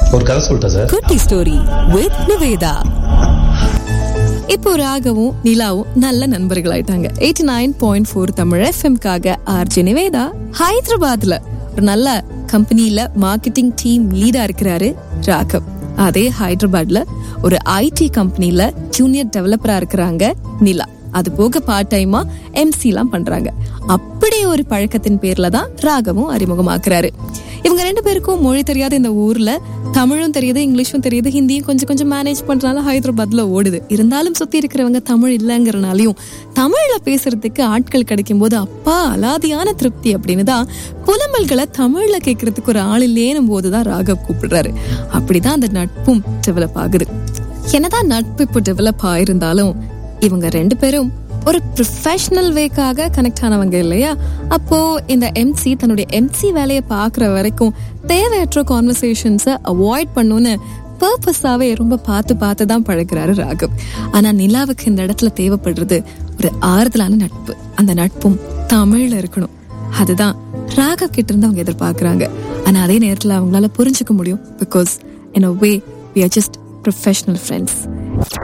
ஒரு கதை சொல்லிட்டேன் சார் குட்டி ஸ்டோரி வித் நிவேதா இப்போ ராகவும் நிலாவும் நல்ல நண்பர்கள் ஆயிட்டாங்க eighty nine point four Tamil எஃப்எம்காக ஆர்ஜி நிவேதா ஹைதராபாத்ல ஒரு நல்ல கம்பெனில மார்க்கெட்டிங் டீம் லீடா இருக்கிறாரு ராகவ் அதே ஹைதராபாத்ல ஒரு ஐடி கம்பெனில ஜூனியர் டெவலப்பரா இருக்கிறாங்க நிலா அது போக பார்ட் டைமா எம்சி எல்லாம் பண்றாங்க அப்படி ஒரு பழக்கத்தின் பேர்ல தான் ராகவும் அறிமுகமாக்குறாரு இவங்க ரெண்டு பேருக்கும் மொழி தெரியாத இந்த ஊர்ல தமிழும் தெரியுது இங்கிலீஷும் தெரியுது ஹிந்தியும் கொஞ்சம் கொஞ்சம் மேனேஜ் பண்றதுனால ஹைதராபாத்ல ஓடுது இருந்தாலும் சுத்தி இருக்கிறவங்க தமிழ் இல்லைங்கிறனாலையும் தமிழ்ல பேசுறதுக்கு ஆட்கள் கிடைக்கும் போது அப்பா அலாதியான திருப்தி அப்படின்னு தான் புலம்பல்களை தமிழ்ல கேட்கறதுக்கு ஒரு ஆள் இல்லேனும் போதுதான் ராகவ் கூப்பிடுறாரு அப்படிதான் அந்த நட்பும் டெவலப் ஆகுது என்னதான் நட்பு இப்போ டெவலப் ஆயிருந்தாலும் இவங்க ரெண்டு பேரும் ஒரு ப்ரொஃபஷனல் வேக்காக கனெக்ட் ஆனவங்க இல்லையா அப்போ இந்த எம்சி தன்னுடைய எம்சி வேலையை பார்க்குற வரைக்கும் தேவையற்ற கான்வர்சேஷன்ஸை அவாய்ட் பண்ணுன்னு பர்பஸாவே ரொம்ப பார்த்து பார்த்து தான் பழகுறாரு ராகவ் ஆனா நிலாவுக்கு இந்த இடத்துல தேவைப்படுறது ஒரு ஆறுதலான நட்பு அந்த நட்பும் தமிழ்ல இருக்கணும் அதுதான் ராகவ் கிட்ட இருந்து அவங்க எதிர்பார்க்கறாங்க ஆனா அதே நேரத்துல அவங்களால புரிஞ்சுக்க முடியும் because in a way we are just professional friends